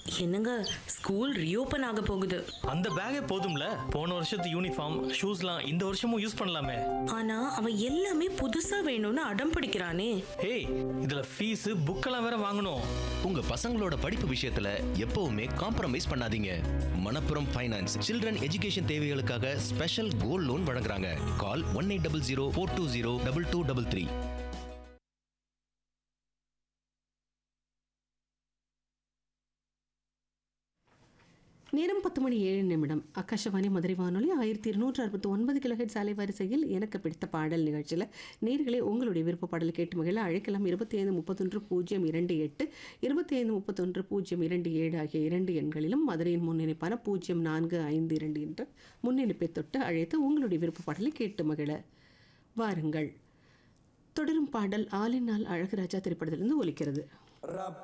என்னங்க school reopen ஆக போகுது அந்த பேக்கே போதும்ல போன வருஷத்து யூனிஃபார்ம் ஷூஸ்லாம் இந்த வருஷமும் யூஸ் பண்ணலாமே ஆனா அவன் எல்லாமே புதுசா வேணும்னு அடம் பிடிக்கிறானே ஏய் இதுல ஃபீஸ் புக்கெல்லாம் வேற வாங்கணும் உங்க பசங்களோட படிப்பு விஷயத்துல எப்பவுமே காம்ப்ரமைஸ் பண்ணாதீங்க மணப்புரம் ஃபைனான்ஸ் சில்ட்ரன் எஜுகேஷன் தேவைகளுக்காக ஸ்பெஷல் கோல்ட் லோன் வழங்குறாங்க call one eight double zero four two zero double two double three நேரம் பத்து மணி ஏழு நிமிடம் ஆகாஷவாணி மதுரை வானொலி ஆயிரத்தி இருநூற்று அறுபத்தி ஒன்பது கிலோஹெட் சாலை வரிசையில் எனக்கு பிடித்த பாடல் நிகழ்ச்சியில் நேர்களே உங்களுடைய விருப்ப பாடல் கேட்டு மகிழ அழைக்கலாம் இருபத்தி ஐந்து முப்பத்தொன்று பூஜ்ஜியம் இரண்டு எட்டு இருபத்தி ஐந்து முப்பத்தொன்று பூஜ்ஜியம் இரண்டு ஏழு ஆகிய இரண்டு எண்களிலும் மதுரையின் முன்னிணைப்பான பூஜ்ஜியம் நான்கு ஐந்து இரண்டு என்ற முன்னிணைப்பை தொட்டு அழைத்து உங்களுடைய விருப்ப பாடலை கேட்டு மகிழ வாருங்கள் தொடரும் பாடல் ஆலினால் அழகுராஜா திரைப்படத்திலிருந்து ஒலிக்கிறது